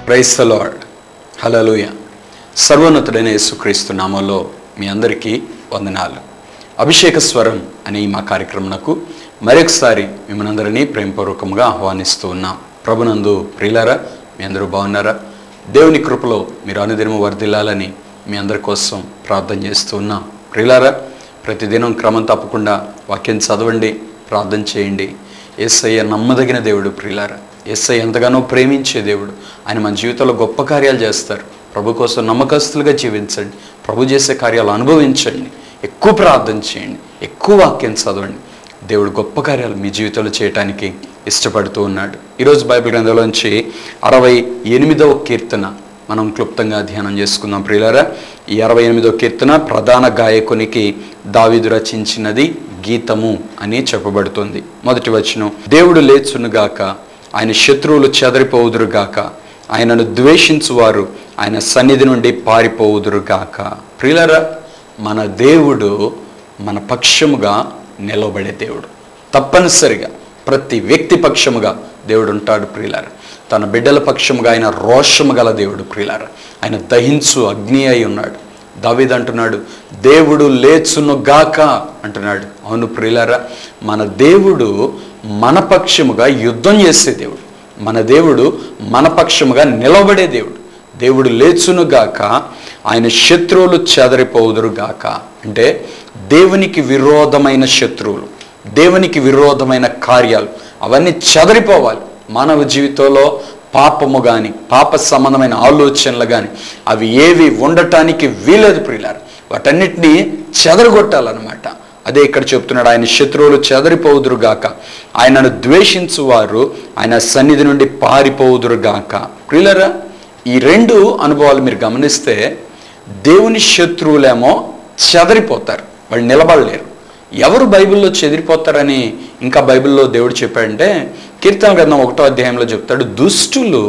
Price the lord హలలుయ సర్వోన్నతుడైన యేసుక్రీస్తు నామంలో మీ అందరికీ వందనాలు అభిషేక స్వరం అనే ఈ మా కార్యక్రమంకు మరొకసారి మిమ్మల్ని అందరినీ ప్రేమపూర్వకంగా ఆహ్వానిస్తూ ఉన్నాం ప్రభునందు ప్రియులారా మీ అందరూ బాగున్నారా దేవుని కృపలో మీరు అనుదినము వర్ధిల్లాలని మీ అందరి కోసం ప్రార్థన చేస్తూ ఉన్నాం ప్రియులారా ప్రతిదినం క్రమం తప్పకుండా వాక్యం చదవండి ప్రార్థన చేయండి ఏసయ్య నమ్మదగిన దేవుడు ప్రియులారా ఏసయ్య ఎంతగానో ప్రేమించే దేవుడు ఆయన మన జీవితంలో గొప్ప కార్యాలు చేస్తారు ప్రభు కోసం నమ్మకస్తులుగా జీవించండి ప్రభు చేసే కార్యాలు అనుభవించండి ఎక్కువ ప్రార్థన చేయండి ఎక్కువ వాక్యం చదవండి దేవుడు గొప్ప కార్యాలు మీ జీవితంలో చేయటానికి ఇష్టపడుతూ ఉన్నాడు ఈరోజు బైబిల్ గ్రంథంలోంచి అరవై ఎనిమిదవ కీర్తన మనం క్లుప్తంగా ధ్యానం చేసుకుందాం ప్రియులారా ఈ అరవై ఎనిమిదవ కీర్తన ప్రధాన గాయకునికి దావిదు రచించినది గీతము అని చెప్పబడుతుంది మొదటి వచనం దేవుడు లేచునుగాక ఆయన శత్రువులు చెదరిపోవుదురుగాక ఆయనను ద్వేషించువారు ఆయన సన్నిధి నుండి పారిపోవుదురుగాక ప్రియులరా మన దేవుడు మన పక్షముగా నిలబడే దేవుడు తప్పనిసరిగా ప్రతి వ్యక్తి పక్షముగా దేవుడు ఉంటాడు ప్రియులారా తన బిడ్డల పక్షముగా ఆయన రోషము గల దేవుడు ప్రియులారా ఆయన దహించు అగ్ని అయి ఉన్నాడు దావీద్ అంటున్నాడు దేవుడు లేచును గాక అంటున్నాడు అవును ప్రియులారా మన దేవుడు మన పక్షముగా యుద్ధం చేసే దేవుడు మన దేవుడు మన పక్షముగా నిలబడే దేవుడు దేవుడు లేచును గాక ఆయన శత్రువులు చెదరిపోదురు గాక అంటే దేవునికి విరోధమైన శత్రువులు దేవునికి విరోధమైన కార్యాలు అవన్నీ చెదరిపోవాలి మానవ జీవితంలో పాపము కానీ పాప సంబంధమైన ఆలోచనలు కానీ అవి ఏవి ఉండటానికి వీలేదు ప్రియులారు వాటన్నిటినీ చెదరగొట్టాలన్నమాట అదే ఇక్కడ చెప్తున్నాడు ఆయన శత్రువులు చెదరిపోవుదురుగాక ఆయనను ద్వేషించువారు ఆయన సన్నిధి నుండి పారిపోవుదురుగాక ప్రియులరా ఈ రెండు అనుభవాలు మీరు గమనిస్తే దేవుని శత్రువులేమో చెదరిపోతారు వాళ్ళు నిలబడలేరు ఎవరు బైబిల్లో చెదిరిపోతారని ఇంకా బైబిల్లో దేవుడు చెప్పాడంటే కీర్తన గ్రంథం ఒకటో అధ్యాయంలో చెప్తాడు దుష్టులు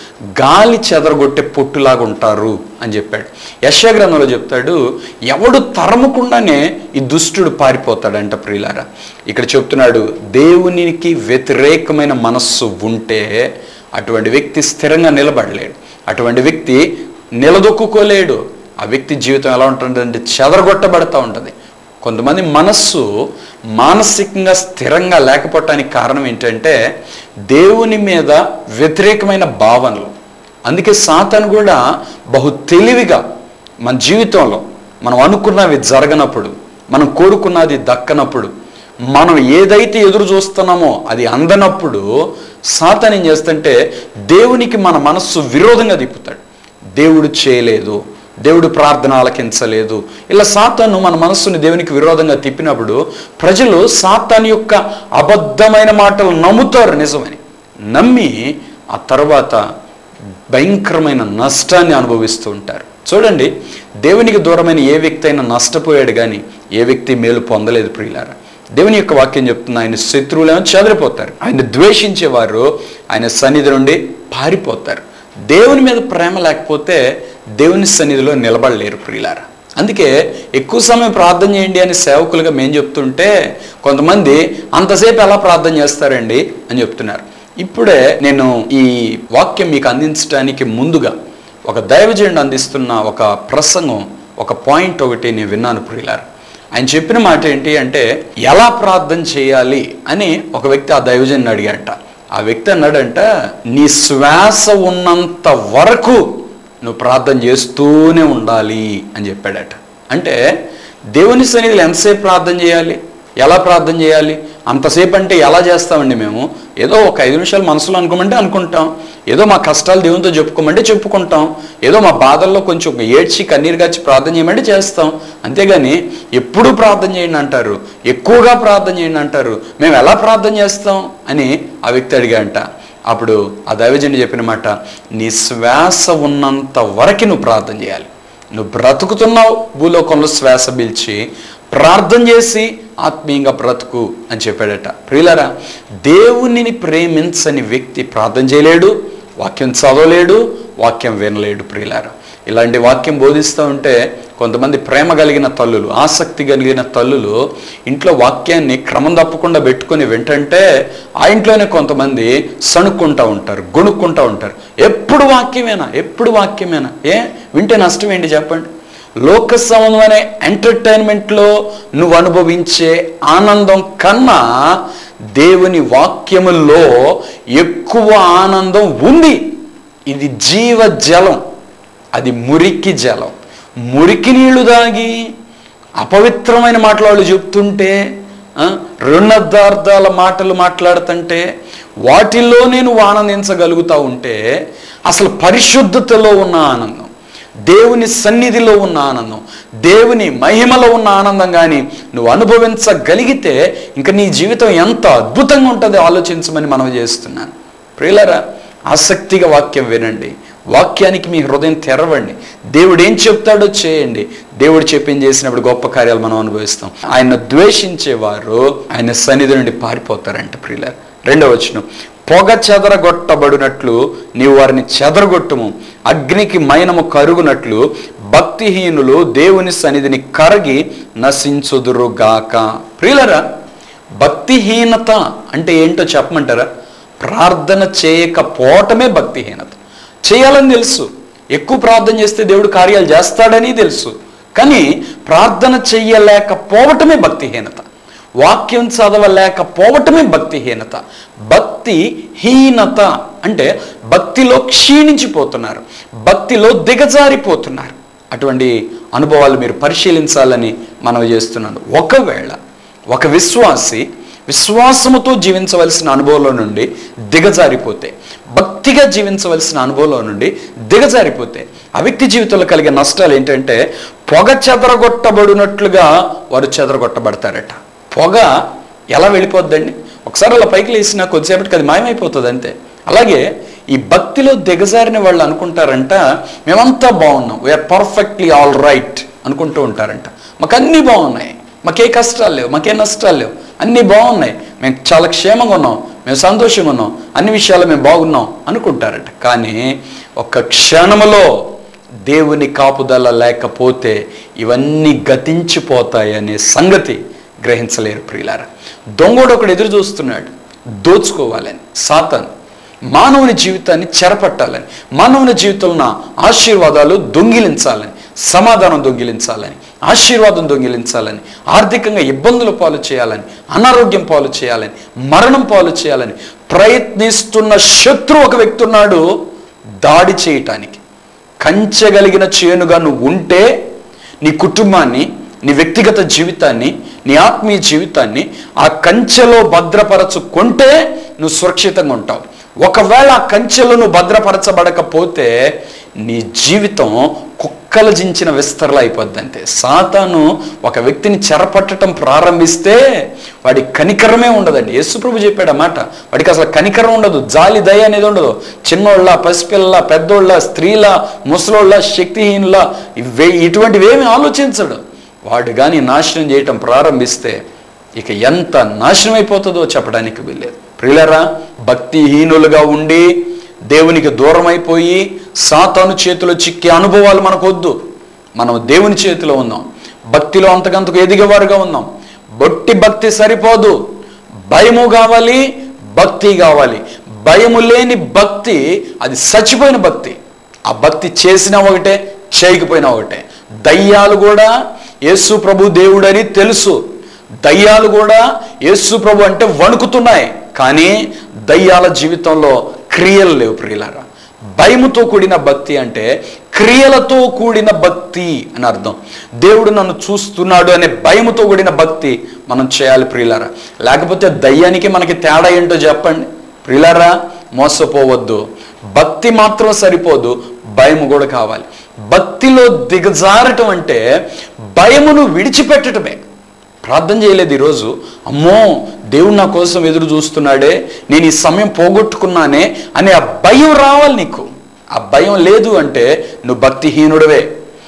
గాలి చెదరగొట్టే పొట్టులాగా ఉంటారు అని చెప్పాడు యశ గ్రంథంలో చెప్తాడు ఎవడు తరమకుండానే ఈ దుష్టుడు పారిపోతాడంట ప్రియులారా ఇక్కడ చెప్తున్నాడు దేవునికి వ్యతిరేకమైన మనస్సు ఉంటే అటువంటి వ్యక్తి స్థిరంగా నిలబడలేడు అటువంటి వ్యక్తి నిలదొక్కుకోలేడు ఆ వ్యక్తి జీవితం ఎలా ఉంటుందంటే చెదరగొట్టబడతా ఉంటుంది కొంతమంది మనస్సు మానసికంగా స్థిరంగా లేకపోవటానికి కారణం ఏంటంటే దేవుని మీద వ్యతిరేకమైన భావనలు అందుకే సాతాను కూడా బహు తెలివిగా మన జీవితంలో మనం అనుకున్నవి జరగనప్పుడు మనం కోరుకున్నది దక్కనప్పుడు మనం ఏదైతే ఎదురు చూస్తున్నామో అది అందనప్పుడు సాతాన్ ఏం చేస్తుంటే దేవునికి మన మనస్సు విరోధంగా తిప్పుతాడు దేవుడు చేయలేదు దేవుడు ప్రార్థన ఆలకించలేదు ఇలా సాతాను మన మనస్సుని దేవునికి విరోధంగా తిప్పినప్పుడు ప్రజలు సాతాన్ యొక్క అబద్ధమైన మాటలు నమ్ముతారు నిజమని నమ్మి ఆ తర్వాత భయంకరమైన నష్టాన్ని అనుభవిస్తూ ఉంటారు చూడండి దేవునికి దూరమైన ఏ వ్యక్తి అయినా నష్టపోయాడు కానీ ఏ వ్యక్తి మేలు పొందలేదు ప్రియులారా దేవుని యొక్క వాక్యం చెప్తుంది ఆయన శత్రువులేమో చెదిరిపోతారు ఆయన ద్వేషించేవారు ఆయన సన్నిధి నుండి పారిపోతారు దేవుని మీద ప్రేమ లేకపోతే దేవుని సన్నిధిలో నిలబడలేరు ప్రియులారా అందుకే ఎక్కువ సమయం ప్రార్థన చేయండి అని సేవకులుగా మేము చెప్తుంటే కొంతమంది అంతసేపు ఎలా ప్రార్థన చేస్తారండి అని చెప్తున్నారు ఇప్పుడే నేను ఈ వాక్యం మీకు అందించడానికి ముందుగా ఒక దైవజనుడు అందిస్తున్న ఒక ప్రసంగం ఒక పాయింట్ ఒకటి నేను విన్నాను ప్రియులారా ఆయన చెప్పిన మాట ఏంటి అంటే ఎలా ప్రార్థన చేయాలి అని ఒక వ్యక్తి ఆ దైవజన్ని అడిగాట ఆ వ్యక్తి అన్నాడంట నీ శ్వాస ఉన్నంత వరకు నువ్వు ప్రార్థన చేస్తూనే ఉండాలి అని చెప్పాడట అంటే దేవుని సన్నిధిలో ఎంతసేపు ప్రార్థన చేయాలి ఎలా ప్రార్థన చేయాలి అంతసేపు అంటే ఎలా చేస్తామండి మేము ఏదో ఒక ఐదు నిమిషాలు మనసులో అనుకోమంటే అనుకుంటాం ఏదో మా కష్టాలు దేవునితో చెప్పుకోమంటే చెప్పుకుంటాం ఏదో మా బాధల్లో కొంచెం ఏడ్చి కన్నీరు గచ్చి ప్రార్థన చేయమంటే చేస్తాం అంతేగాని ఎప్పుడూ ప్రార్థన చేయండి అంటారు ఎక్కువగా ప్రార్థన చేయండి అంటారు మేము ఎలా ప్రార్థన చేస్తాం అని ఆ వ్యక్తి అడిగాంట అప్పుడు ఆ దైవజనుడు చెప్పిన మాట నీ శ్వాస ఉన్నంత వరకు నువ్వు ప్రార్థన చేయాలి నువ్వు బ్రతుకుతున్నావు భూలోకంలో శ్వాస పీల్చి ప్రార్థన చేసి ఆత్మీయంగా బ్రతుకు అని చెప్పాడట ప్రియులరా దేవునిని ప్రేమించని వ్యక్తి ప్రార్థన చేయలేడు వాక్యం చదవలేడు వాక్యం వినలేడు ప్రియులారా ఇలాంటి వాక్యం బోధిస్తూ ఉంటే కొంతమంది ప్రేమ కలిగిన తల్లులు ఆసక్తి కలిగిన తల్లులు ఇంట్లో వాక్యాన్ని క్రమం తప్పకుండా పెట్టుకొని వింటంటే ఆ ఇంట్లోనే కొంతమంది సణుక్కుంటూ ఉంటారు గొణుక్కుంటూ ఉంటారు ఎప్పుడు వాక్యమేనా ఎప్పుడు వాక్యమేనా ఏ వింటే నష్టం ఏంటి చెప్పండి లోక సంబంధమైన ఎంటర్టైన్మెంట్లో నువ్వు అనుభవించే ఆనందం కన్నా దేవుని వాక్యముల్లో ఎక్కువ ఆనందం ఉంది ఇది జీవ జలం అది మురికి జలం మురికి నీళ్లు దాగి అపవిత్రమైన మాటలు వాళ్ళు చెప్తుంటే ఆ, రుణదార్థాల మాటలు మాట్లాడుతుంటే వాటిల్లో నేను ఆనందించగలుగుతా ఉంటే అసలు పరిశుద్ధతలో ఉన్న ఆనందం దేవుని సన్నిధిలో ఉన్న ఆనందం దేవుని మహిమలో ఉన్న ఆనందం కానీ నువ్వు అనుభవించగలిగితే ఇంకా నీ జీవితం ఎంత అద్భుతంగా ఉంటుందో ఆలోచించమని మనం చేస్తున్నాను ప్రియులరా ఆసక్తిగా వాక్యం వినండి వాక్యానికి మీ హృదయం తెరవండి దేవుడు ఏం చెప్తాడో చేయండి దేవుడు చెప్పింది చేసినప్పుడు గొప్ప కార్యాలు మనం అనుభవిస్తాం ఆయన ద్వేషించేవారు ఆయన సన్నిధి నుండి పారిపోతారంట ప్రియులర్ రెండవ వచనం పొగ చెదరగొట్టబడినట్లు నీవు వారిని చెదరగొట్టుము అగ్నికి మైనము కరుగునట్లు భక్తిహీనులు దేవుని సన్నిధిని కరగి నశించుదురుగాక ప్రియులరా భక్తిహీనత అంటే ఏంటో చెప్పమంటారా ప్రార్థన చేయకపోవటమే భక్తిహీనత చేయాలని తెలుసు ఎక్కువ ప్రార్థన చేస్తే దేవుడు కార్యాలు చేస్తాడని తెలుసు కానీ ప్రార్థన చెయ్యలేకపోవటమే భక్తిహీనత వాక్యం చదవలేకపోవటమే భక్తిహీనత భక్తి హీనత అంటే భక్తిలో క్షీణించిపోతున్నారు భక్తిలో దిగజారిపోతున్నారు అటువంటి అనుభవాలు మీరు పరిశీలించాలని మనం చేస్తున్నాను ఒకవేళ ఒక విశ్వాసి విశ్వాసముతో జీవించవలసిన అనుభవంలో నుండి దిగజారిపోతే భక్తిగా జీవించవలసిన అనుభవంలో నుండి దిగజారిపోతే ఆ వ్యక్తి జీవితంలో కలిగే నష్టాలు ఏంటంటే పొగ చెదరగొట్టబడినట్లుగా వారు చెదరగొట్టబడతారట పొగ ఎలా వెళ్ళిపోద్దండి ఒకసారి అలా పైకి లేసిన కొద్దిసేపటికి అది మాయమైపోతుంది అంతే అలాగే ఈ భక్తిలో దిగజారిన వాళ్ళు అనుకుంటారంట మేమంతా బాగున్నాం వీఆర్ పర్ఫెక్ట్లీ ఆల్ రైట్ అనుకుంటూ ఉంటారంట మాకు అన్నీ బాగున్నాయి మాకే కష్టాలు లేవు మాకే నష్టాలు లేవు అన్నీ బాగున్నాయి మేము చాలా క్షేమంగా ఉన్నాం మేము సంతోషంగా ఉన్నాం అన్ని విషయాలు మేము బాగున్నాం అనుకుంటారట కానీ ఒక్క క్షణములో దేవుని కాపుదల లేకపోతే ఇవన్నీ గతించిపోతాయి అనే సంగతి గ్రహించలేరు ప్రియులారా దొంగోడు ఒకడు ఎదురు చూస్తున్నాడు దోచుకోవాలని సాతాను మానవుని జీవితాన్ని చెరపట్టాలని మానవుని జీవితంలో ఉన్న ఆశీర్వాదాలు దొంగిలించాలని సమాధానం దొంగిలించాలని ఆశీర్వాదం దొంగిలించాలని ఆర్థికంగా ఇబ్బందుల పాలు చేయాలని అనారోగ్యం పాలు చేయాలని మరణం పాలు చేయాలని ప్రయత్నిస్తున్న శత్రు ఒక వ్యక్తి ఉన్నాడు దాడి చేయటానికి కంచెగలిగిన చేనుగా నువ్వు ఉంటే నీ కుటుంబాన్ని నీ వ్యక్తిగత జీవితాన్ని నీ ఆత్మీయ జీవితాన్ని ఆ కంచెలో భద్రపరచుకుంటే నువ్వు సురక్షితంగా ఉంటావు ఒకవేళ ఆ కంచెలో నువ్వు భద్రపరచబడకపోతే నీ జీవితం కుక్కలు జించిన విస్తరలు అయిపోద్ది అంతే సాతాను ఒక వ్యక్తిని చెరపట్టడం ప్రారంభిస్తే వాడి కనికరమే ఉండదండి యేసుప్రభు చెప్పాడు అన్నమాట వాడికి అసలు కనికరం ఉండదు జాలి దయ అనేది ఉండదు చిన్నోళ్ళ పసిపిల్ల పెద్దోళ్ళ స్త్రీల ముసలోళ్ళ శక్తిహీనుల ఇవే ఇటువంటివేమి ఆలోచించడు వాడు కానీ నాశనం చేయటం ప్రారంభిస్తే ఇక ఎంత నాశనం అయిపోతుందో చెప్పడానికి వీల్లేదు ప్రియులరా భక్తిహీనులుగా ఉండి దేవునికి దూరం అయిపోయి సాతాను చేతిలో చిక్కే అనుభవాలు మనకు వద్దు మనం దేవుని చేతిలో ఉందాం భక్తిలో అంతకంతకు ఎదిగేవారుగా ఉందాం బొట్టి భక్తి సరిపోదు భయము కావాలి భక్తి కావాలి భయము లేని భక్తి అది చచ్చిపోయిన భక్తి ఆ భక్తి చేసినా ఒకటే చేయకపోయినా ఒకటే దయ్యాలు కూడా యేసు ప్రభు దేవుడని తెలుసు దయ్యాలు కూడా యేసు ప్రభు అంటే వణుకుతున్నాయి కానీ దయ్యాల జీవితంలో క్రియలు లేవు ప్రియులారా భయముతో కూడిన భక్తి అంటే క్రియలతో కూడిన భక్తి అని అర్థం దేవుడు నన్ను చూస్తున్నాడు అనే భయముతో కూడిన భక్తి మనం చేయాలి ప్రియులారా లేకపోతే దయ్యానికి మనకి తేడా ఏంటో చెప్పండి ప్రియులారా మోసపోవద్దు భక్తి మాత్రం సరిపోదు భయము కూడా కావాలి భక్తిలో దిగజారటం అంటే భయమును విడిచిపెట్టడమే ప్రార్థన చేయలేదు ఈరోజు అమ్మో దేవుడు నా కోసం ఎదురు చూస్తున్నాడే నేను ఈ సమయం పోగొట్టుకున్నానే అనే ఆ భయం రావాలి నీకు ఆ భయం లేదు అంటే నువ్వు భక్తిహీనుడవే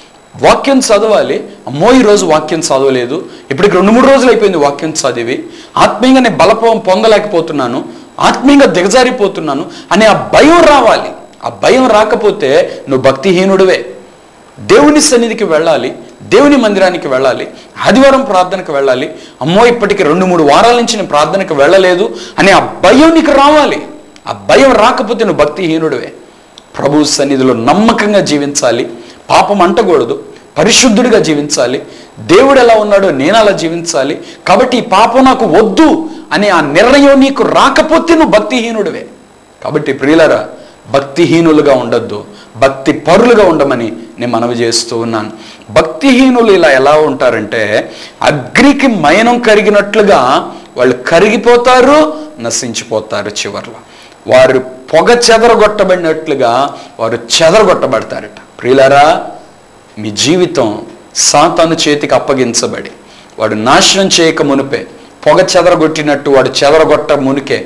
వాక్యం చదవాలి అమ్మో ఈరోజు వాక్యం చదవలేదు ఇప్పటికి రెండు మూడు రోజులు అయిపోయింది వాక్యం చదివి ఆత్మీయంగా నేను బలపం పొందలేకపోతున్నాను ఆత్మీయంగా దిగజారిపోతున్నాను అనే ఆ భయం రావాలి ఆ భయం రాకపోతే నువ్వు భక్తిహీనుడివే దేవుని సన్నిధికి వెళ్ళాలి దేవుని మందిరానికి వెళ్ళాలి ఆదివారం ప్రార్థనకు వెళ్ళాలి అమ్మో ఇప్పటికి రెండు మూడు వారాల నుంచి నేను ప్రార్థనకు వెళ్ళలేదు అనే ఆ భయం నీకు రావాలి ఆ భయం రాకపోతే నువ్వు భక్తిహీనుడివే ప్రభు సన్నిధిలో నమ్మకంగా జీవించాలి పాపం అంటకూడదు పరిశుద్ధుడిగా జీవించాలి దేవుడు ఎలా ఉన్నాడో నేను అలా జీవించాలి కాబట్టి ఈ పాపం నాకు వద్దు అనే ఆ నిర్ణయం నీకు రాకపోతే నువ్వు భక్తిహీనుడివే కాబట్టి ప్రియులరా భక్తిహీనులుగా ఉండొద్దు భక్తి పరులుగా ఉండమని నేను మనవి చేస్తూ ఉన్నాను భక్తిహీనులు ఇలా ఎలా ఉంటారంటే అగ్నికి మైనం కరిగినట్లుగా వాళ్ళు కరిగిపోతారు నశించిపోతారు చివర్లో వారు పొగ చెదరగొట్టబడినట్లుగా వారు చెదరగొట్టబడతారట ప్రియులారా మీ జీవితం సాతాను చేతికి అప్పగించబడి వాడు నాశనం చేయక మునిపే పొగ చెదరగొట్టినట్టు వాడు చెదరగొట్ట మునికే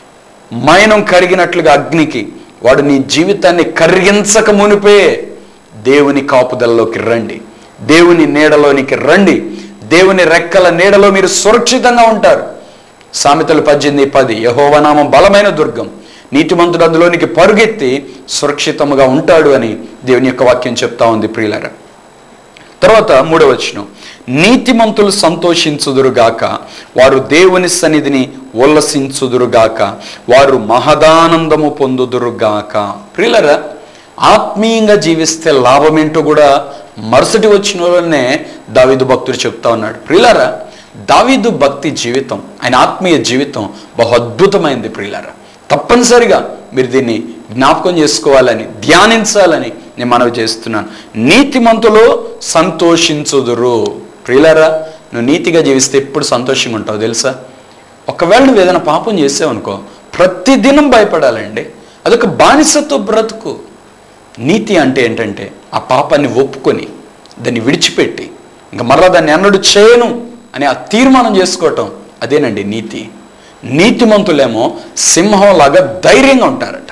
మైనం కరిగినట్లుగా అగ్నికి వాడు నీ జీవితాన్ని కరిగించక మునిపే దేవుని కాపుదలలోకి రండి దేవుని నీడలోనికి రండి దేవుని రెక్కల నీడలో మీరు సురక్షితంగా ఉంటారు సామెతలు పద్దెనిమిది పది యహోవనామం బలమైన దుర్గం నీతిమంతుడు అందులోనికి పరుగెత్తి సురక్షితముగా ఉంటాడు అని దేవుని యొక్క వాక్యం చెప్తా ఉంది ప్రియులరా తర్వాత మూడవ వచనం నీతిమంతులు సంతోషించుదురుగాక వారు దేవుని సన్నిధిని ఉల్లసించుదురుగాక వారు మహదానందము పొందుదురుగాక ప్రియులరా ఆత్మీయంగా జీవిస్తే లాభం ఏంటో కూడా మరుసటి వచ్చిన వాళ్ళనే దావిదు భక్తుడు చెప్తా ఉన్నాడు ప్రియులరా దావీదు భక్తి జీవితం ఆయన ఆత్మీయ జీవితం బహు అద్భుతమైంది ప్రియులరా తప్పనిసరిగా మీరు దీన్ని జ్ఞాపకం చేసుకోవాలని ధ్యానించాలని నేను మనవి చేస్తున్నాను నీతిమంతులు సంతోషించుదురు ప్రియులరా నువ్వు నీతిగా జీవిస్తే ఎప్పుడు సంతోషంగా ఉంటావు తెలుసా ఒకవేళ నువ్వు ఏదైనా పాపం చేసావనుకో ప్రతిదినం భయపడాలండి అదొక బానిసత్వ బ్రతుకు నీతి అంటే ఏంటంటే ఆ పాపాన్ని ఒప్పుకొని దాన్ని విడిచిపెట్టి ఇంకా మరలా దాన్ని అన్నడు చేయను అని ఆ తీర్మానం చేసుకోవటం అదేనండి నీతి నీతిమంతులేమో సింహంలాగా ధైర్యంగా ఉంటారట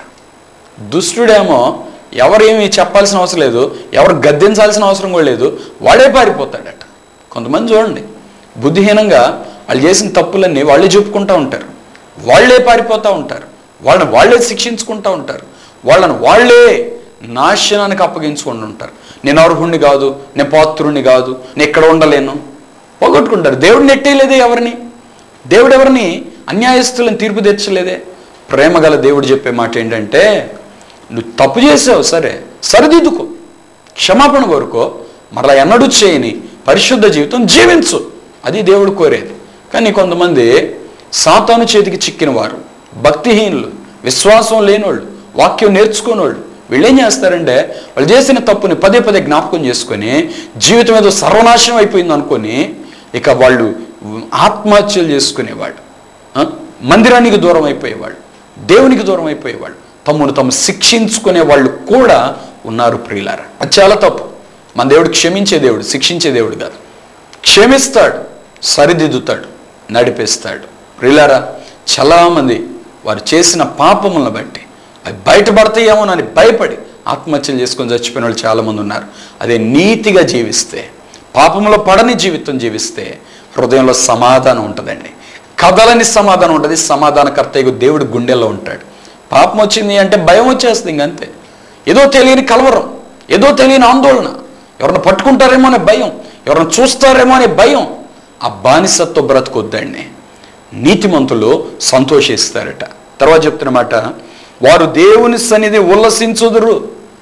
దుష్టుడేమో ఎవరేమి చెప్పాల్సిన అవసరం లేదు ఎవరు గద్దించాల్సిన అవసరం కూడా లేదు వాడే పారిపోతాడట కొంతమంది చూడండి బుద్ధిహీనంగా వాళ్ళు చేసిన తప్పులన్నీ వాళ్ళే చెప్పుకుంటూ ఉంటారు వాళ్ళే పారిపోతూ ఉంటారు వాళ్ళని వాళ్ళే శిక్షించుకుంటూ ఉంటారు వాళ్ళని వాళ్ళే నాశనానికి అప్పగించుకుంటూ ఉంటారు నేను అర్హుణ్ణి కాదు నేను పాత్రుణ్ణి కాదు నేను ఇక్కడ ఉండలేను పోగొట్టుకుంటారు దేవుడు నెట్టేయలేదే ఎవరిని దేవుడు ఎవరిని అన్యాయస్తులను తీర్పు తెచ్చలేదే ప్రేమ గల దేవుడు చెప్పే మాట ఏంటంటే నువ్వు తప్పు చేసావు సరే సరిదిద్దుకో క్షమాపణ కోరుకో మరలా ఎన్నడూ చేయని పరిశుద్ధ జీవితం జీవించు అది దేవుడు కోరేది కానీ కొంతమంది సాతాను చేతికి చిక్కిన వారు భక్తిహీనులు విశ్వాసం లేనోళ్ళు వాక్యం నేర్చుకోనోళ్ళు వీళ్ళు ఏం చేస్తారంటే వాళ్ళు చేసిన తప్పుని పదే పదే జ్ఞాపకం చేసుకొని జీవితం ఏదో సర్వనాశనం అయిపోయింది అనుకొని ఇక వాళ్ళు ఆత్మహత్యలు చేసుకునేవాళ్ళు ఆ? మందిరానికి దూరం అయిపోయేవాళ్ళు దేవునికి దూరం అయిపోయేవాళ్ళు తమ్మును తాము శిక్షించుకునే వాళ్ళు కూడా ఉన్నారు ప్రియులారా అది చాలా తప్పు మన దేవుడు క్షమించే దేవుడు శిక్షించే దేవుడు కాదు క్షమిస్తాడు సరిదిద్దుతాడు నడిపిస్తాడు ప్రియులారా చాలామంది వారు చేసిన పాపములను బట్టి అవి బయటపడతాయేమోనని భయపడి ఆత్మహత్యలు చేసుకొని చచ్చిపోయిన వాళ్ళు చాలామంది ఉన్నారు అదే నీతిగా జీవిస్తే పాపంలో పడని జీవితం జీవిస్తే హృదయంలో సమాధానం ఉంటుందండి కదలని సమాధానం ఉంటుంది సమాధానకర్త ఇగో దేవుడు గుండెల్లో ఉంటాడు పాపం వచ్చింది అంటే భయం వచ్చేస్తుంది ఇంకంతే ఏదో తెలియని కలవరం ఏదో తెలియని ఆందోళన ఎవరిని పట్టుకుంటారేమో అనే భయం ఎవరిని చూస్తారేమో అనే భయం ఆ బానిసత్వ బ్రతుకొద్దండి నీతిమంతులు సంతోషిస్తారట తర్వాత చెప్తున్నమాట వారు దేవుని సన్నిధి ఉల్లసించుదురు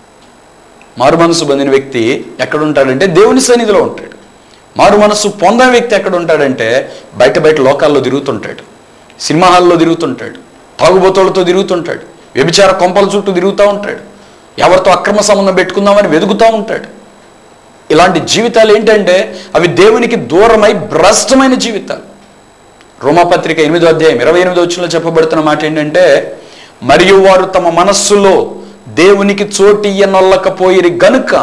మారు మనసు పొందిన వ్యక్తి ఎక్కడ ఉంటాడంటే దేవుని సన్నిధిలో ఉంటాడు మారు మనసు పొందని వ్యక్తి ఎక్కడ ఉంటాడంటే బయట బయట లోకాల్లో తిరుగుతుంటాడు సినిమా హాల్లో తిరుగుతుంటాడు తాగుబోతోళ్ళతో తిరుగుతుంటాడు వ్యభిచార కొంపల చుట్టూ తిరుగుతూ ఉంటాడు ఎవరితో అక్రమ సంబంధం పెట్టుకుందామని వెతుకుతూ ఉంటాడు ఇలాంటి జీవితాలు ఏంటంటే అవి దేవునికి దూరమై భ్రష్టమైన జీవితాలు రోమాపత్రిక ఎనిమిదో అధ్యాయం ఇరవై ఎనిమిదో వచ్చిన చెప్పబడుతున్న మాట ఏంటంటే మరియు వారు తమ మనస్సులో దేవునికి చోటియ్యనొల్లకపోయిరి గనుక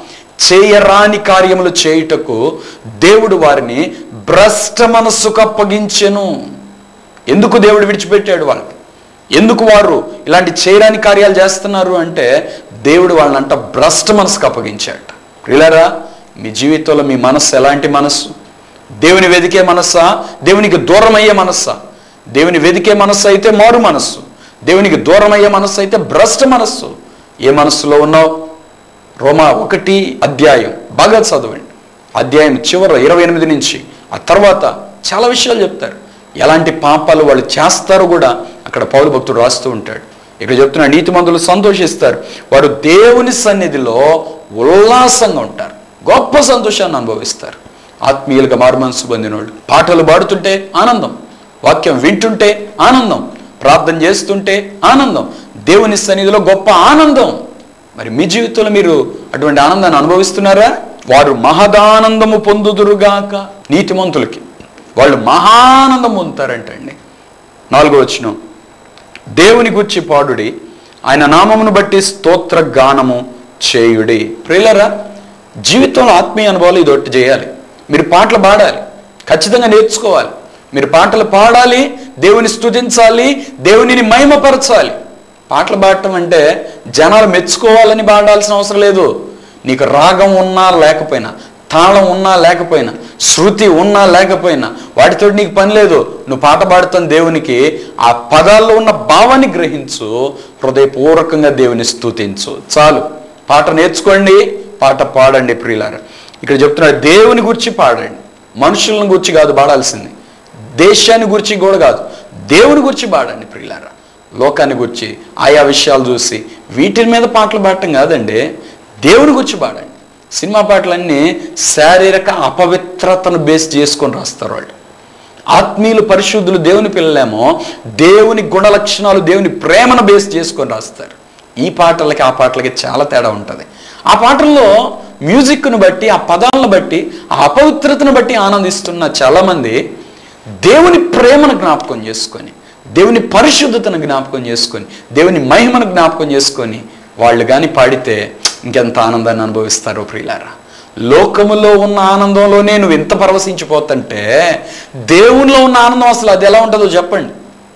చేయరాని కార్యములు చేయుటకు దేవుడు వారిని భ్రష్ట మనస్సుకు అప్పగించెను ఎందుకు దేవుడు విడిచిపెట్టాడు వాళ్ళకి ఎందుకు వారు ఇలాంటి చేయరాని కార్యాలు చేస్తున్నారు అంటే దేవుడు వాళ్ళనంట భ్రష్ట మనసుకు అప్పగించాడు ప్రియులారా మీ జీవితంలో మీ మనస్సు ఎలాంటి మనస్సు దేవుని వెదికే మనస్సా దేవునికి దూరం అయ్యే మనస్సా దేవుని వెదికే మనస్సు అయితే మారు మనస్సు దేవునికి దూరం అయ్యే మనస్సు అయితే భ్రష్ట మనస్సు ఏ మనస్సులో ఉన్నావు రోమా ఒకటి అధ్యాయం బాగా చదవండి అధ్యాయం చివర ఇరవై ఎనిమిది నుంచి ఆ తర్వాత చాలా విషయాలు చెప్తారు ఎలాంటి పాపాలు వాళ్ళు చేస్తారో కూడా అక్కడ పౌరు భక్తుడు రాస్తూ ఉంటాడు ఇక్కడ చెప్తున్న నీతిమంతులు సంతోషిస్తారు వారు దేవుని సన్నిధిలో ఉల్లాసంగా ఉంటారు గొప్ప సంతోషాన్ని అనుభవిస్తారు ఆత్మీయులుగా మారుమనసు పొందినోళ్ళు పాటలు పాడుతుంటే ఆనందం వాక్యం వింటుంటే ఆనందం ప్రార్థన చేస్తుంటే ఆనందం దేవుని సన్నిధిలో గొప్ప ఆనందం మరి మీ జీవితంలో మీరు అటువంటి ఆనందాన్ని అనుభవిస్తున్నారా వారు మహదానందము పొందుదురుగాక నీతిమంతులకి వాళ్ళు మహానందం పొందుతారంటండి నాలుగో వచ్చిన దేవుని గుర్చి పాడుడి ఆయన నామమును బట్టి స్తోత్ర గానము చేయుడి ప్రియులరా జీవితంలో ఆత్మీయ అనుభవాలు ఇది ఒకటి చేయాలి మీరు పాటలు పాడాలి ఖచ్చితంగా నేర్చుకోవాలి మీరు పాటలు పాడాలి దేవుని స్తుతించాలి దేవునిని మహిమపరచాలి పాటలు పాడటం అంటే జనాలు మెచ్చుకోవాలని పాడాల్సిన అవసరం లేదు నీకు రాగం ఉన్నా లేకపోయినా తాళం ఉన్నా లేకపోయినా శృతి ఉన్నా లేకపోయినా వాటితో నీకు పని లేదు నువ్వు పాట పాడుతున్న దేవునికి ఆ పదాల్లో ఉన్న భావాన్ని గ్రహించు హృదయపూర్వకంగా దేవుని స్తుతించు చాలు పాట నేర్చుకోండి పాట పాడండి ప్రియులారా ఇక్కడ చెప్తున్నాడు దేవుని గురించి పాడండి మనుషులను గురించి కాదు పాడాల్సింది దేశాన్ని గురించి కూడా కాదు దేవుని గురించి పాడండి ప్రియులారా లోకాన్ని గురించి ఆయా విషయాలు చూసి వీటి మీద పాటలు పాడటం కాదండి దేవుని గురించి పాడండి సినిమా పాటలన్నీ శారీరక అపవిత్రతను బేస్ చేసుకొని రాస్తారు వాళ్ళు ఆత్మీయులు పరిశుద్ధులు దేవుని పిల్లలేమో దేవుని గుణ లక్షణాలు దేవుని ప్రేమను బేస్ చేసుకొని రాస్తారు ఈ పాటలకి ఆ పాటలకి చాలా తేడా ఉంటుంది ఆ పాటల్లో మ్యూజిక్ను బట్టి ఆ పదాలను బట్టి ఆ అపవిత్రతను బట్టి ఆనందిస్తున్న చాలామంది దేవుని ప్రేమను జ్ఞాపకం చేసుకొని దేవుని పరిశుద్ధతను జ్ఞాపకం చేసుకొని దేవుని మహిమను జ్ఞాపకం చేసుకొని వాళ్ళు కానీ పాడితే ఇంకెంత ఆనందాన్ని అనుభవిస్తారో ప్రియులారా లోకములో ఉన్న ఆనందంలోనే నువ్వు ఎంత పరవశించిపోతుంటే దేవునిలో ఉన్న ఆనందం అసలు అది ఎలా ఉంటుందో చెప్పండి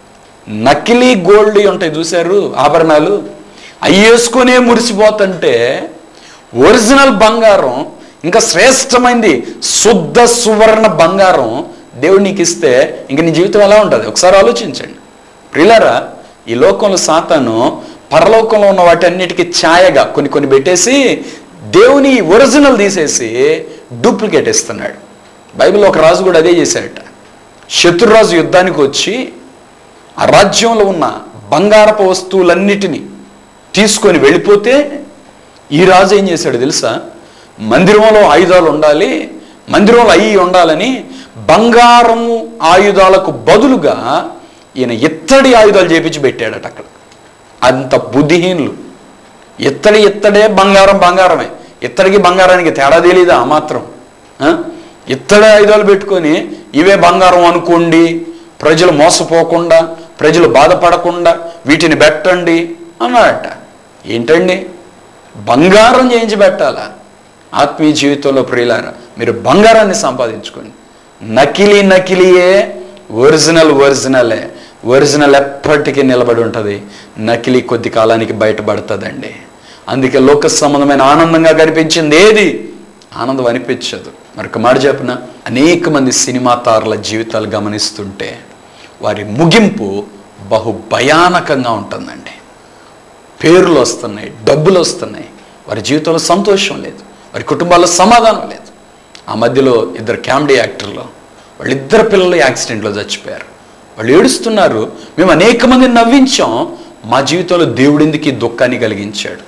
నకిలీ గోల్డ్ ఉంటాయి చూశారు ఆభరణాలు అవి వేసుకునే మురిసిపోతుంటే ఒరిజినల్ బంగారం ఇంకా శ్రేష్టమైంది శుద్ధ సువర్ణ బంగారం దేవుడు నీకు ఇస్తే ఇంక నీ జీవితం ఎలా ఉంటుంది ఒకసారి ఆలోచించండి ప్రియులారా ఈ లోకంలో సాతాను పరలోకంలో ఉన్న వాటి అన్నిటికీ ఛాయగా కొన్ని కొన్ని పెట్టేసి దేవుని ఒరిజినల్ తీసేసి డూప్లికేట్ ఇస్తున్నాడు బైబిల్లో ఒక రాజు కూడా అదే చేశాడట శత్రురాజు యుద్ధానికి వచ్చి ఆ రాజ్యంలో ఉన్న బంగారపు వస్తువులన్నిటినీ తీసుకొని వెళ్ళిపోతే ఈ రాజు ఏం చేశాడు తెలుసా మందిరంలో ఆయుధాలు ఉండాలి మందిరంలో అయ్యి ఉండాలని బంగారము ఆయుధాలకు బదులుగా ఈయన ఇత్తడి ఆయుధాలు చేపించి పెట్టాడట అక్కడ అంత బుద్ధిహీనులు ఇత్తడి ఇత్తడే బంగారం బంగారమే ఇత్తడికి బంగారానికి తేడా తెలీదా ఆ మాత్రం ఆ? ఇత్తడి ఆయుధాలు పెట్టుకొని ఇవే బంగారం అనుకోండి ప్రజలు మోసపోకుండా ప్రజలు బాధపడకుండా వీటిని పెట్టండి అన్నాడట ఏంటండి బంగారం చేయించి పెట్టాలా ఆత్మీయ జీవితంలో ప్రియులారా మీరు బంగారాన్ని సంపాదించుకోండి నకిలీ నకిలీయే ఒరిజినల్ ఒరిజినలే ఒరిజినల్ ఎప్పటికీ నిలబడి ఉంటుంది నకిలీ కొద్ది కాలానికి బయటపడుతుందండి అందుకే లోక సంబంధమైన ఆనందంగా కనిపించింది ఏది ఆనందం అనిపించదు మరొక మాట చెప్పిన అనేక మంది సినిమా తారల జీవితాలు గమనిస్తుంటే వారి ముగింపు బహు భయానకంగా ఉంటుందండి పేర్లు వస్తున్నాయి డబ్బులు వస్తున్నాయి వారి జీవితంలో సంతోషం లేదు వారి కుటుంబాల్లో సమాధానం లేదు ఆ మధ్యలో ఇద్దరు కామెడీ యాక్టర్లు వాళ్ళిద్దరు పిల్లలు యాక్సిడెంట్లో చచ్చిపోయారు వాళ్ళు ఏడుస్తున్నారు మేము అనేక మందిని నవ్వించాం మా జీవితంలో దేవుడు ఎందుకు ఈ దుఃఖాన్ని కలిగించాడు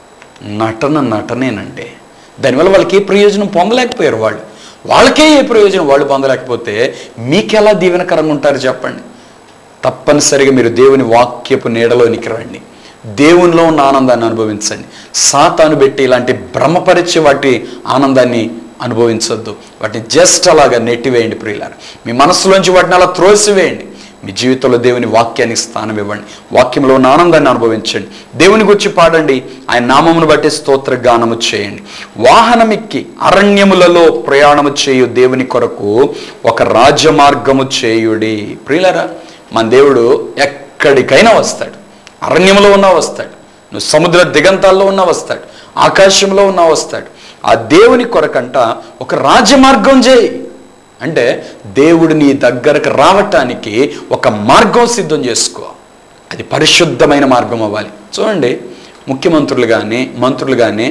నటన నటనేనండి దానివల్ల వాళ్ళకి ఏ ప్రయోజనం పొందలేకపోయారు వాళ్ళు వాళ్ళకే ఏ ప్రయోజనం వాళ్ళు పొందలేకపోతే మీకెలా దీవెనకరంగా ఉంటారు చెప్పండి తప్పనిసరిగా మీరు దేవుని వాక్యపు నీడలోనికి రండి దేవునిలో ఉన్న ఆనందాన్ని అనుభవించండి సాతాను పెట్టి ఇలాంటి భ్రమపరిచే వాటి ఆనందాన్ని అనుభవించొద్దు వాటిని జస్ట్ అలాగా నెట్టివేయండి ప్రియులారు మీ మనసులోంచి వాటిని అలా త్రోసివేయండి మీ జీవితంలో దేవుని వాక్యానికి స్థానం ఇవ్వండి వాక్యంలో ఉన్న ఆనందాన్ని అనుభవించండి దేవుని గురించి పాడండి ఆయన నామమును బట్టి స్తోత్ర గానము చేయండి వాహనమిక్కి అరణ్యములలో ప్రయాణము చేయు దేవుని కొరకు ఒక రాజమార్గము చేయుడి ప్రియులరా మన దేవుడు ఎక్కడికైనా వస్తాడు అరణ్యంలో ఉన్నా వస్తాడు నువ్వు సముద్ర దిగంతాల్లో ఉన్నా వస్తాడు ఆకాశంలో ఉన్నా వస్తాడు ఆ దేవుని కొరకంట ఒక రాజమార్గం చేయి అంటే దేవుడు నీ దగ్గరకు రావటానికి ఒక మార్గం సిద్ధం చేసుకో అది పరిశుద్ధమైన మార్గం అవ్వాలి చూడండి ముఖ్యమంత్రులు కానీ మంత్రులు కానీ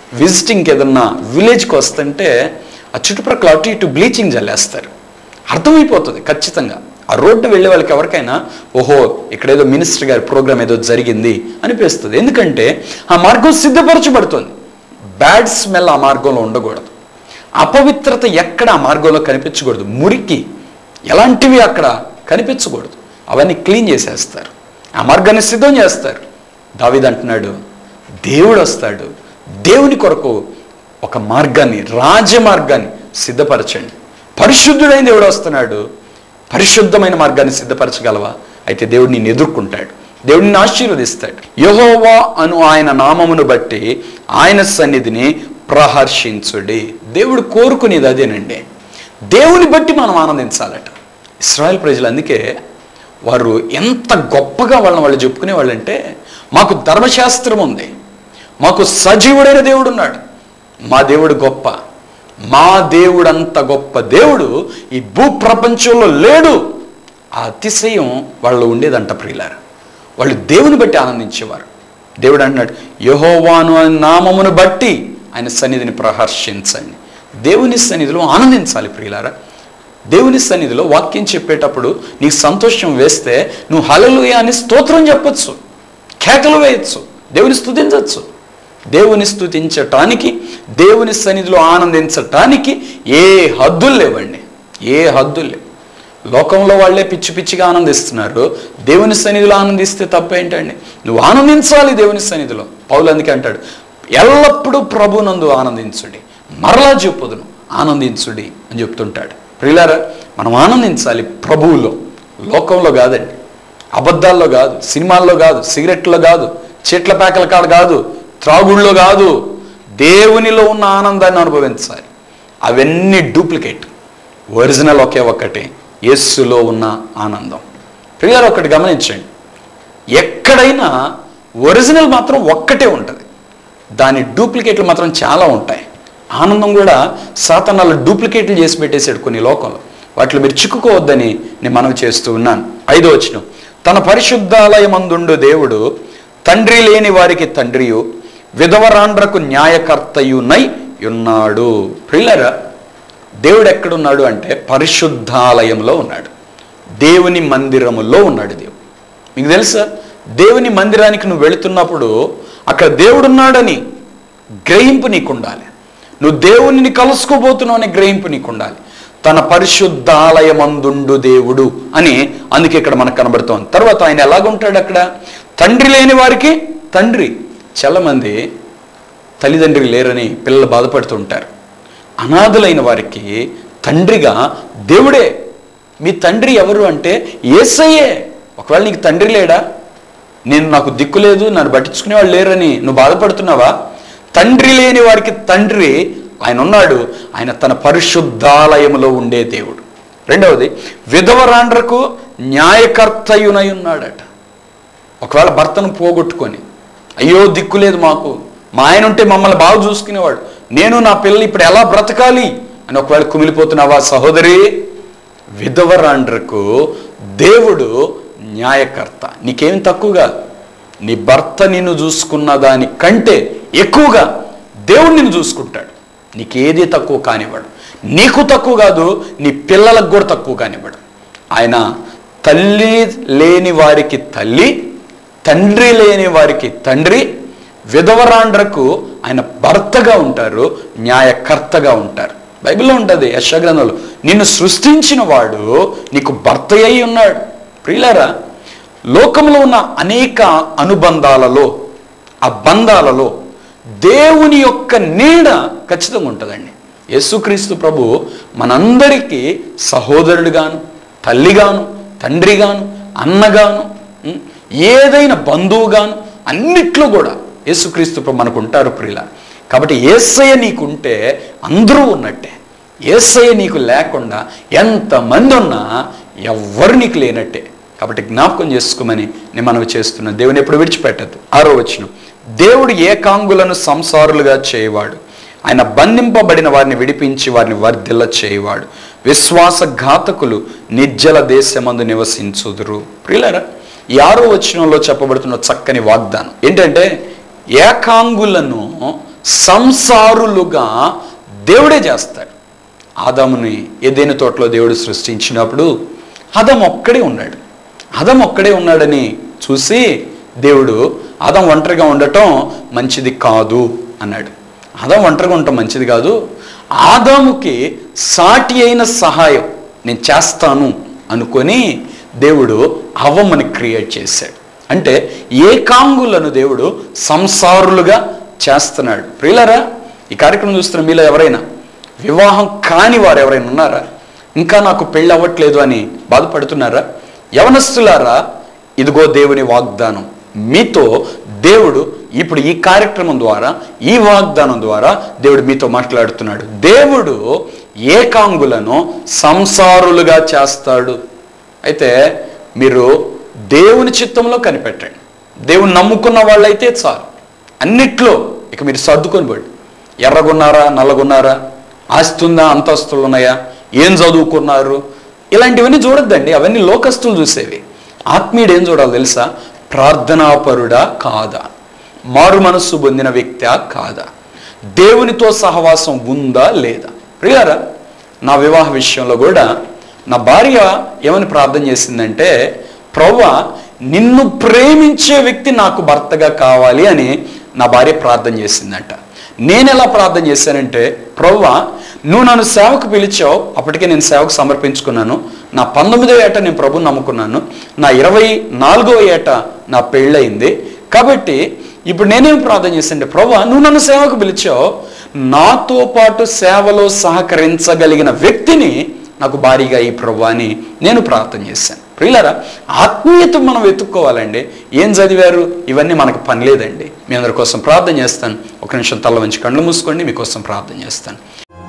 విజిటింగ్కి ఏదన్నా విలేజ్కి వస్తుంటే ఆ చుట్టుప్రక్కల అటు ఇటు బ్లీచింగ్ జల్లేస్తారు అర్థమైపోతుంది ఖచ్చితంగా ఆ రోడ్డు వెళ్ళే వాళ్ళకి ఎవరికైనా ఓహో ఇక్కడ ఏదో మినిస్టర్ గారి ప్రోగ్రామ్ ఏదో జరిగింది అనిపిస్తుంది ఎందుకంటే ఆ మార్గం సిద్ధపరచబడుతుంది బ్యాడ్ స్మెల్ ఆ మార్గంలో ఉండకూడదు అపవిత్రత ఎక్కడ ఆ మార్గంలో కనిపించకూడదు మురికి ఎలాంటివి అక్కడ కనిపించకూడదు అవన్నీ క్లీన్ చేసేస్తారు ఆ మార్గాన్ని సిద్ధం చేస్తారు దావిది అంటున్నాడు దేవుడు వస్తాడు దేవుని కొరకు ఒక మార్గాన్ని రాజమార్గాన్ని సిద్ధపరచండి పరిశుద్ధుడైన దేవుడు వస్తున్నాడు పరిశుద్ధమైన మార్గాన్ని సిద్ధపరచగలవా అయితే దేవుడు నిన్ను ఎదుర్కొంటాడు దేవుడు నిన్ను ఆశీర్వదిస్తాడు యహోవా అను ఆయన నామమును బట్టి ఆయన సన్నిధిని ప్రహర్షించుడి దేవుడు కోరుకునేది అదేనండి దేవుని బట్టి మనం ఆనందించాలట ఇస్రాయల్ ప్రజలు అందుకే వారు ఎంత గొప్పగా వాళ్ళని వాళ్ళు చెప్పుకునే వాళ్ళంటే మాకు ధర్మశాస్త్రం ఉంది మాకు సజీవుడైన దేవుడు ఉన్నాడు మా దేవుడు గొప్ప మా దేవుడు అంత గొప్ప దేవుడు ఈ భూ ప్రపంచంలో లేడు ఆ అతిశయం వాళ్ళు ఉండేదంట ప్రియులారు వాళ్ళు దేవుని బట్టి ఆనందించేవారు దేవుడు అంటున్నాడు యహోవాను అనే నామమును బట్టి ఆయన సన్నిధిని ప్రహర్షించండి దేవుని సన్నిధిలో ఆనందించాలి ప్రియులారా దేవుని సన్నిధిలో వాక్యం చెప్పేటప్పుడు నీకు సంతోషం వేస్తే నువ్వు హలలుయ అని స్తోత్రం చెప్పొచ్చు కేకలు వేయచ్చు దేవుని స్తుతించవచ్చు దేవుని స్తుతించటానికి దేవుని సన్నిధిలో ఆనందించటానికి ఏ హద్దులు లేవండి ఏ హద్దులు లేవు లోకంలో వాళ్ళే పిచ్చి పిచ్చిగా ఆనందిస్తున్నారు దేవుని సన్నిధిలో ఆనందిస్తే తప్పేంటండి నువ్వు ఆనందించాలి దేవుని సన్నిధిలో పౌలు అందుకే అంటాడు ఎల్లప్పుడూ ప్రభునందు ఆనందించుడి మరలా చెప్పుదును ఆనందించుడి అని చెప్తుంటాడు ప్రియులారా మనం ఆనందించాలి ప్రభువులో లోకంలో కాదండి అబద్ధాల్లో కాదు సినిమాల్లో కాదు సిగరెట్లో కాదు చెట్ల ప్యాకల కాడ కాదు త్రాగుళ్ళలో కాదు దేవునిలో ఉన్న ఆనందాన్ని అనుభవించాలి అవన్నీ డూప్లికేట్ ఒరిజినల్ ఒకే ఒక్కటే యేస్సులో ఉన్న ఆనందం ప్రియారు ఒకటి గమనించండి ఎక్కడైనా ఒరిజినల్ మాత్రం ఒక్కటే ఉంటుంది దాని డూప్లికేట్లు మాత్రం చాలా ఉంటాయి ఆనందం కూడా సాతనాలు డూప్లికేట్లు చేసి పెట్టేశాడు కొన్ని లోకంలో వాటిలో మీరు చిక్కుకోవద్దని నేను మనవి చేస్తూ ఉన్నాను ఐదో వచ్చిన తన పరిశుద్ధాలయమందుండు దేవుడు తండ్రి లేని వారికి తండ్రియు విధవరాండ్రకు న్యాయకర్తయునై ఉన్నాడు ప్రిల్లరా దేవుడు ఎక్కడున్నాడు అంటే పరిశుద్ధాలయంలో ఉన్నాడు దేవుని మందిరములో ఉన్నాడు దేవుడు మీకు తెలుసా దేవుని మందిరానికి నువ్వు వెళుతున్నప్పుడు అక్కడ దేవుడున్నాడని గ్రహింపు నీకు ఉండాలి నువ్వు దేవునిని కలుసుకోబోతున్నావు అనే గ్రహింపు నీకు ఉండాలి తన పరిశుద్ధాలయమందుండు దేవుడు అని అందుకే ఇక్కడ మనకు కనబడుతోంది తర్వాత ఆయన ఎలాగుంటాడు అక్కడ తండ్రి లేని వారికి తండ్రి చాలా మంది తల్లిదండ్రులు లేరని పిల్లలు బాధపడుతుంటారు అనాథులైన వారికి తండ్రిగా దేవుడే మీ తండ్రి ఎవరు అంటే ఏసయ్యే ఒకవేళ నీకు తండ్రి లేడా నేను నాకు దిక్కు లేదు నన్ను పట్టించుకునే వాళ్ళు లేరని నువ్వు బాధపడుతున్నావా తండ్రి లేని వారికి తండ్రి ఆయన ఉన్నాడు ఆయన తన పరిశుద్ధాలయంలో ఉండే దేవుడు రెండవది విధవరాండ్రకు న్యాయకర్తయునై ఉన్నాడట ఒకవేళ భర్తను పోగొట్టుకొని అయ్యో దిక్కు లేదు మాకు మా ఆయన ఉంటే మమ్మల్ని బాగా చూసుకునేవాడు నేను నా పిల్లలు ఇప్పుడు ఎలా బ్రతకాలి అని ఒకవేళ కుమిలిపోతున్నావా సహోదరి విధవరాండ్రకు దేవుడు న్యాయకర్త నీకేం తక్కువగా నీ భర్త నిన్ను చూసుకున్న దాని కంటే ఎక్కువగా దేవుడు నిన్ను చూసుకుంటాడు నీకేది తక్కువ కానివ్వడు నీకు తక్కువ కాదు నీ పిల్లలకు కూడా తక్కువ కానివ్వడు ఆయన తల్లి లేని వారికి తల్లి తండ్రి లేని వారికి తండ్రి విధవరాండ్రకు ఆయన భర్తగా ఉంటారు న్యాయకర్తగా ఉంటారు బైబిల్లో ఉంటుంది యశగ్రంథంలో నిన్ను సృష్టించిన వాడు నీకు భర్త అయి ఉన్నాడు ప్రియులారా లోకంలో ఉన్న అనేక అనుబంధాలలో ఆ బంధాలలో దేవుని యొక్క నీడ ఖచ్చితంగా ఉంటుందండి యేసుక్రీస్తు ప్రభు మనందరికీ సహోదరుడుగాను తల్లిగాను తండ్రిగాను అన్నగాను ఉం, ఏదైనా బంధువుగాను అన్నిట్లో కూడా యేసుక్రీస్తు ప్రభు మనకు ఉంటారు ప్రియుల కాబట్టి ఏసయ్య నీకుంటే అందరూ ఉన్నట్టే ఏసయ్య నీకు లేకుండా ఎంతమంది ఉన్నా ఎవ్వరు నీకు లేనట్టే కాబట్టి జ్ఞాపకం చేసుకోమని నేను మనవి చేస్తున్నాను దేవుని ఎప్పుడు విడిచిపెట్టద్దు ఆరో వచనం దేవుడు ఏకాంగులను సంసారులుగా చేయవాడు ఆయన బంధింపబడిన వారిని విడిపించి వారిని వర్ధిల్ల చేయవాడు విశ్వాసఘాతకులు నిర్జల దేశమందు నివసించుదురు ప్రియులరా ఈ ఆరో వచనంలో చెప్పబడుతున్న చక్కని వాగ్దానం ఏంటంటే ఏకాంగులను సంసారులుగా దేవుడే చేస్తాడు ఆదాముని ఏదైనా తోటలో దేవుడు సృష్టించినప్పుడు ఆదాం ఒక్కడే ఉన్నాడు ఆదాం ఒక్కడే ఉన్నాడని చూసి దేవుడు ఆదాం ఒంటరిగా ఉండటం మంచిది కాదు అన్నాడు ఆదాం ఒంటరిగా ఉండటం మంచిది కాదు ఆదాముకి సాటి అయిన సహాయం నేను చేస్తాను అనుకొని దేవుడు అవ్వమని క్రియేట్ చేశాడు అంటే ఏకాంగులను దేవుడు సంసారులుగా చేస్తున్నాడు ప్రియులరా ఈ కార్యక్రమం చూస్తున్న మీలో ఎవరైనా వివాహం కాని వారు ఎవరైనా ఉన్నారా ఇంకా నాకు పెళ్ళి అవ్వట్లేదు అని బాధపడుతున్నారా యవనస్తులారా ఇదిగో దేవుని వాగ్దానం మీతో దేవుడు ఇప్పుడు ఈ కార్యక్రమం ద్వారా ఈ వాగ్దానం ద్వారా దేవుడు మీతో మాట్లాడుతున్నాడు దేవుడు ఏకాంగులను సంసారులుగా చేస్తాడు అయితే మీరు దేవుని చిత్తంలో కనిపెట్టండి దేవుని నమ్ముకున్న వాళ్ళైతే చాలు అన్నిట్లో ఇక మీరు సర్దుకొని పోండి ఎర్రగున్నారా నల్లగున్నారా ఆస్తి ఉందా అంతస్తులు ఉన్నాయా ఏం చదువుకున్నారు ఇలాంటివన్నీ చూడొద్దండి అవన్నీ లోకస్తులు చూసేవి ఆత్మీయుడు ఏం చూడాలి తెలుసా ప్రార్థనాపరుడా కాదా మారు మనస్సు పొందిన వ్యక్తా కాదా దేవునితో సహవాసం ఉందా లేదా ప్రియారా నా వివాహ విషయంలో కూడా నా భార్య ఏమని ప్రార్థన చేసిందంటే ప్రవ్వా నిన్ను ప్రేమించే వ్యక్తి నాకు భర్తగా కావాలి అని నా భార్య ప్రార్థన చేసిందంట నేను ఎలా ప్రార్థన చేశానంటే ప్రవ్వా నువ్వు నన్ను సేవకు పిలిచావు అప్పటికే నేను సేవకు సమర్పించుకున్నాను నా పంతొమ్మిదవ ఏట నేను ప్రభుని నమ్ముకున్నాను నా ఇరవై నాలుగవ ఏట నా పెళ్ళయింది కాబట్టి ఇప్పుడు నేనేం ప్రార్థన చేశానంటే ప్రభా నువ్వు నన్ను సేవకు పిలిచావు నాతో పాటు సేవలో సహకరించగలిగిన వ్యక్తిని నాకు భారీగా ఈ ప్రభు అని నేను ప్రార్థన చేశాను ప్రియులరా ఆత్మీయత మనం వెతుక్కోవాలండి ఏం చదివారు ఇవన్నీ మనకు పని లేదండి మీ అందరి కోసం ప్రార్థన చేస్తాను ఒక నిమిషం తల్ల వంచి కళ్ళు మూసుకోండి మీకోసం ప్రార్థన చేస్తాను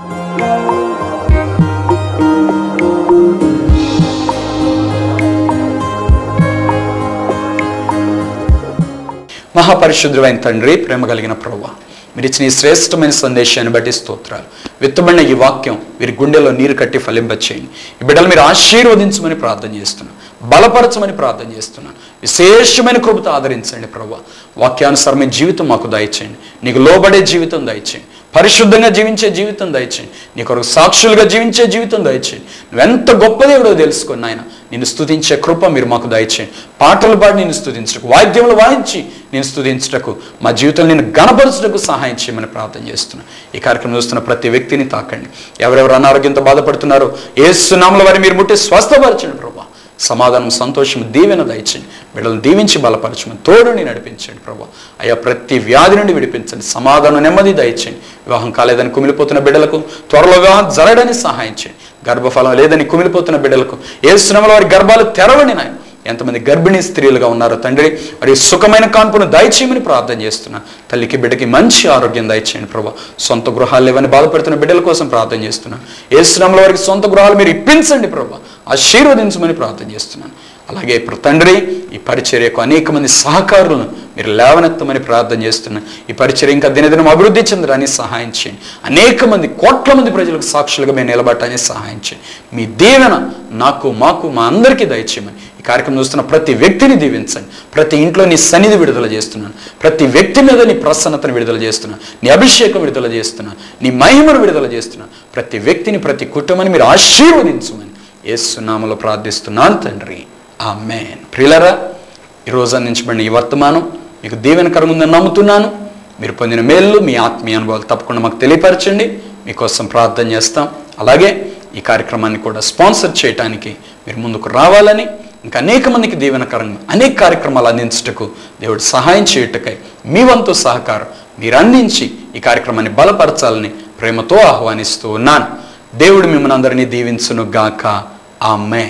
మహాపరిశుద్ధుడైన తండ్రి ప్రేమ కలిగిన ప్రభు మీరు ఇచ్చిన ఈ శ్రేష్టమైన సందేశాన్ని బట్టి స్తోత్రాలు విత్తబడిన ఈ వాక్యం వీరి గుండెలో నీరు కట్టి ఫలింపచేయండి ఈ బిడ్డలు మీరు ఆశీర్వదించమని ప్రార్థన చేస్తున్నాను బలపరచమని ప్రార్థన చేస్తున్నాను విశేషమైన కృపతో ఆదరించండి ప్రభు వాక్యానుసారమైన జీవితం మాకు దయచేయండి నీకు లోబడే జీవితం దయచేయండి పరిశుద్ధంగా జీవించే జీవితం దయచేయండి నీ కొరకు సాక్షులుగా జీవించే జీవితం దయచేయండి నువ్వెంత గొప్ప దేవుడో తెలుసుకుని ఆయన నిన్ను స్తుతించే కృప మీరు మాకు దయచేయండి పాటలు పాడి నేను స్తుతించటకు వాయిద్యములు వాయించి నేను స్తుతించటకు మా జీవితంలో నేను గణపరచటకు సహాయం చేయమని ప్రార్థన చేస్తున్నాను ఈ కార్యక్రమం చూస్తున్న ప్రతి వ్యక్తిని తాకండి ఎవరెవరు అనారోగ్యంతో బాధపడుతున్నారో ఏ సునాముల వారి మీరు ముట్టి స్వస్థపరచండి ప్రభా సమాధానం సంతోషం దీవెన దయచండి బిడ్డలను దీవించి బలపరచమని తోడుని నడిపించండి ప్రభా అయ్యా ప్రతి వ్యాధి నుండి విడిపించండి సమాధానం నెమ్మది దయచండి వివాహం కాలేదని కుమిలిపోతున్న బిడ్డలకు త్వరలో వివాహం జరగడని సహాయం చేయండి గర్భఫలం లేదని కుమిలిపోతున్న బిడ్డలకు ఏ శ్రమల వారి గర్భాలు తెరవని నాయన ఎంతమంది గర్భిణీ స్త్రీలుగా ఉన్నారో తండ్రి మరి సుఖమైన కాన్పును దయచేయమని ప్రార్థన చేస్తున్నా తల్లికి బిడ్డకి మంచి ఆరోగ్యం దయచేయండి ప్రభా సొంత గృహాలు లేవని బాధపడుతున్న బిడ్డల కోసం ప్రార్థన చేస్తున్నాను ఏ శ్రమల వారికి సొంత గృహాలు మీరు ఇప్పించండి ప్రభా ఆశీర్వదించమని ప్రార్థన చేస్తున్నాను అలాగే ఇప్పుడు తండ్రి ఈ పరిచర్యకు అనేక మంది సహకారులను మీరు లేవనెత్తమని ప్రార్థన చేస్తున్నాను ఈ పరిచర్య ఇంకా దినదినం అభివృద్ధి చెందడానికి సహాయం చేయండి అనేక మంది కోట్ల మంది ప్రజలకు సాక్షులుగా మేము నిలబడటానికి సహాయం చేయండి మీ దీవెన నాకు మాకు మా అందరికీ దయచేయమని ఈ కార్యక్రమం చూస్తున్న ప్రతి వ్యక్తిని దీవించండి ప్రతి ఇంట్లో నీ సన్నిధి విడుదల చేస్తున్నాను ప్రతి వ్యక్తి మీద నీ ప్రసన్నతను విడుదల చేస్తున్నాను నీ అభిషేకం విడుదల చేస్తున్నాను నీ మహిమను విడుదల చేస్తున్నాను ప్రతి వ్యక్తిని ప్రతి కుటుంబాన్ని మీరు ఆశీర్వదించమని ఏసునామలో ప్రార్థిస్తున్నాను తండ్రి ఆ మేన్ ప్రిలరా ఈ రోజు అందించబడిన ఈ వర్తమానం మీకు దీవెనకరంగా ఉందని నమ్ముతున్నాను మీరు పొందిన మేళ్ళు మీ ఆత్మీయ అనుభవాలు తప్పకుండా మాకు తెలియపరచండి మీకోసం ప్రార్థన చేస్తాం అలాగే ఈ కార్యక్రమాన్ని కూడా స్పాన్సర్ చేయడానికి మీరు ముందుకు రావాలని ఇంకా అనేక మందికి దీవెనకరంగా అనేక కార్యక్రమాలు అందించుటకు దేవుడు సహాయం చేయుటకై మీ వంతు సహకారం మీరు అందించి ఈ కార్యక్రమాన్ని బలపరచాలని ప్రేమతో ఆహ్వానిస్తూ ఉన్నాను దేవుడు మిమ్మల్ని అందరినీ దీవించును గాక ఆమె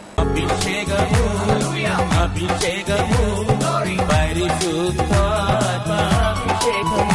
అభిషేకము అభిషేకము పరిశుద్ధాత్మ అభిషేకము